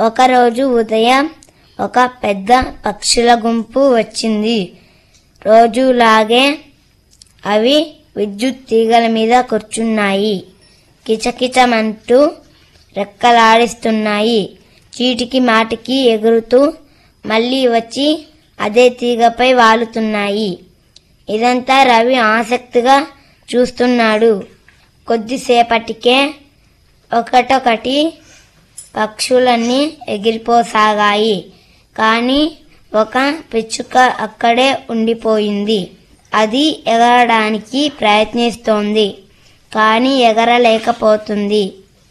ఒకరోజు ఉదయం ఒక పెద్ద పక్షుల గుంపు వచ్చింది రోజులాగే అవి విద్యుత్ తీగల మీద కూర్చున్నాయి కిచకిచమంటూ రెక్కలాడిస్తున్నాయి చీటికి మాటికి ఎగురుతూ మళ్ళీ వచ్చి అదే తీగపై వాలుతున్నాయి ఇదంతా రవి ఆసక్తిగా చూస్తున్నాడు కొద్దిసేపటికే ఒకటొకటి పక్షులన్నీ ఎగిరిపోసాగాయి కానీ ఒక పిచ్చుక అక్కడే ఉండిపోయింది అది ఎగరడానికి ప్రయత్నిస్తోంది కానీ ఎగరలేకపోతుంది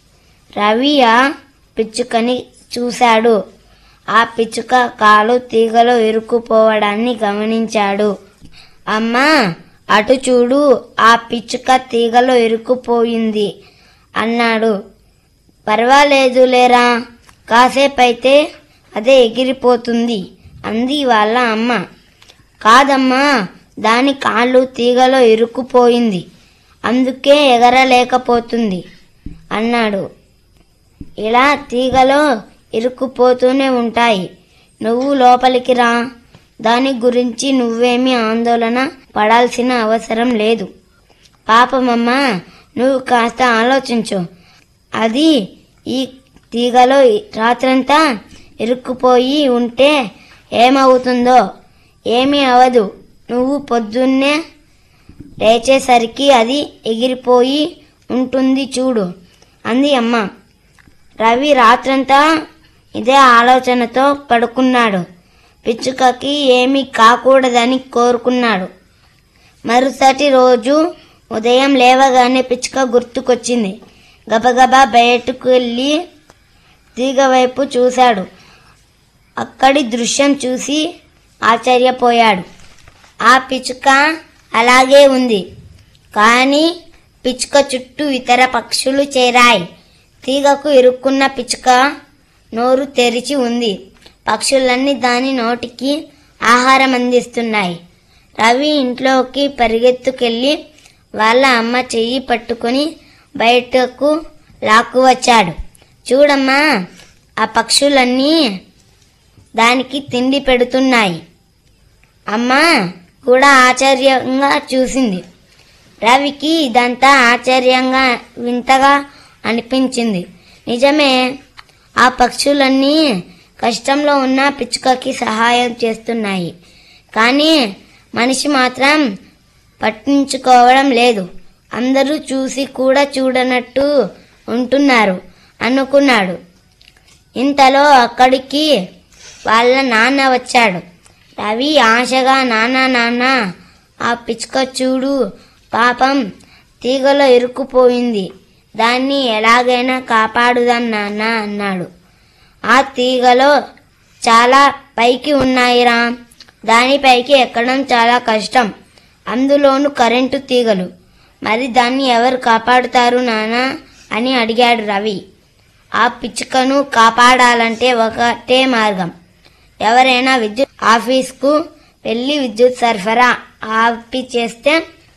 రవి ఆ పిచ్చుకని చూశాడు ఆ పిచ్చుక కాలు తీగలో ఇరుక్కుపోవడాన్ని గమనించాడు అమ్మా అటు చూడు ఆ పిచ్చుక తీగలో ఇరుక్కుపోయింది అన్నాడు పర్వాలేదు లేరా కాసేపైతే అదే ఎగిరిపోతుంది అంది వాళ్ళ అమ్మ కాదమ్మా దాని కాళ్ళు తీగలో ఇరుక్కుపోయింది అందుకే ఎగరలేకపోతుంది అన్నాడు ఇలా తీగలో ఇరుక్కుపోతూనే ఉంటాయి నువ్వు లోపలికి రా దాని గురించి నువ్వేమీ ఆందోళన పడాల్సిన అవసరం లేదు పాపమమ్మా నువ్వు కాస్త ఆలోచించు అది ఈ తీగలో రాత్రంతా ఇరుక్కుపోయి ఉంటే ఏమవుతుందో ఏమీ అవదు నువ్వు పొద్దున్నే లేచేసరికి అది ఎగిరిపోయి ఉంటుంది చూడు అంది అమ్మ రవి రాత్రంతా ఇదే ఆలోచనతో పడుకున్నాడు పిచ్చుకకి ఏమీ కాకూడదని కోరుకున్నాడు మరుసటి రోజు ఉదయం లేవగానే పిచ్చుక గుర్తుకొచ్చింది గబగబా బయటకు వెళ్ళి తీగ వైపు చూశాడు అక్కడి దృశ్యం చూసి ఆశ్చర్యపోయాడు ఆ పిచ్చుక అలాగే ఉంది కానీ పిచ్చుక చుట్టూ ఇతర పక్షులు చేరాయి తీగకు ఇరుక్కున్న పిచ్చుక నోరు తెరిచి ఉంది పక్షులన్నీ దాని నోటికి ఆహారం అందిస్తున్నాయి రవి ఇంట్లోకి పరిగెత్తుకెళ్ళి వాళ్ళ అమ్మ చెయ్యి పట్టుకొని బయటకు లాక్కు వచ్చాడు చూడమ్మా ఆ పక్షులన్నీ దానికి తిండి పెడుతున్నాయి అమ్మా కూడా ఆశ్చర్యంగా చూసింది రవికి ఇదంతా ఆశ్చర్యంగా వింతగా అనిపించింది నిజమే ఆ పక్షులన్నీ కష్టంలో ఉన్న పిచ్చుకకి సహాయం చేస్తున్నాయి కానీ మనిషి మాత్రం పట్టించుకోవడం లేదు అందరూ చూసి కూడా చూడనట్టు ఉంటున్నారు అనుకున్నాడు ఇంతలో అక్కడికి వాళ్ళ నాన్న వచ్చాడు రవి ఆశగా నాన్న నాన్న ఆ పిచ్చుక చూడు పాపం తీగలో ఇరుక్కుపోయింది దాన్ని ఎలాగైనా కాపాడుదాం నాన్న అన్నాడు ఆ తీగలో చాలా పైకి ఉన్నాయిరా దానిపైకి ఎక్కడం చాలా కష్టం అందులోను కరెంటు తీగలు మరి దాన్ని ఎవరు కాపాడుతారు నానా అని అడిగాడు రవి ఆ పిచ్చుకను కాపాడాలంటే ఒకటే మార్గం ఎవరైనా విద్యుత్ ఆఫీస్కు వెళ్ళి విద్యుత్ సరఫరా ఆపి చేస్తే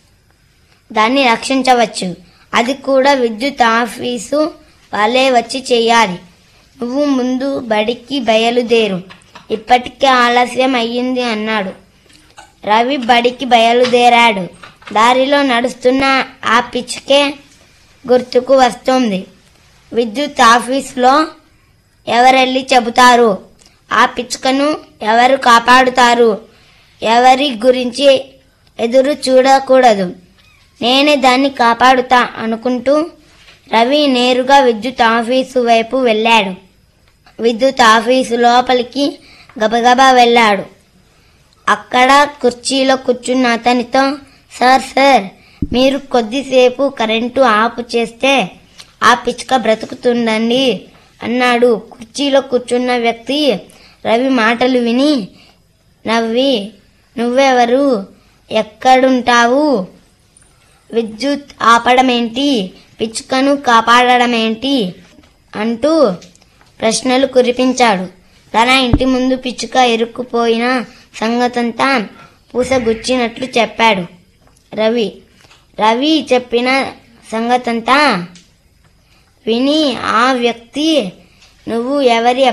దాన్ని రక్షించవచ్చు అది కూడా విద్యుత్ ఆఫీసు వాళ్ళే వచ్చి చెయ్యాలి నువ్వు ముందు బడికి బయలుదేరు ఇప్పటికే ఆలస్యం అయ్యింది అన్నాడు రవి బడికి బయలుదేరాడు దారిలో నడుస్తున్న ఆ పిచ్చుకే గుర్తుకు వస్తోంది విద్యుత్ ఆఫీస్లో ఎవరెళ్ళి చెబుతారు ఆ పిచ్చుకను ఎవరు కాపాడుతారు ఎవరి గురించి ఎదురు చూడకూడదు నేనే దాన్ని కాపాడుతా అనుకుంటూ రవి నేరుగా విద్యుత్ ఆఫీసు వైపు వెళ్ళాడు విద్యుత్ ఆఫీసు లోపలికి గబగబా వెళ్ళాడు అక్కడ కుర్చీలో కూర్చున్న అతనితో సార్ సార్ మీరు కొద్దిసేపు కరెంటు ఆపు చేస్తే ఆ పిచ్చుక బ్రతుకుతుందండి అన్నాడు కుర్చీలో కూర్చున్న వ్యక్తి రవి మాటలు విని నవ్వి నువ్వెవరు ఎక్కడుంటావు విద్యుత్ ఆపడమేంటి పిచ్చుకను కాపాడడమేంటి అంటూ ప్రశ్నలు కురిపించాడు తన ఇంటి ముందు పిచ్చుక ఇరుక్కుపోయిన సంగతంతా పూసగుచ్చినట్లు చెప్పాడు రవి రవి చెప్పిన సంగతంతా విని ఆ వ్యక్తి నువ్వు ఎవరి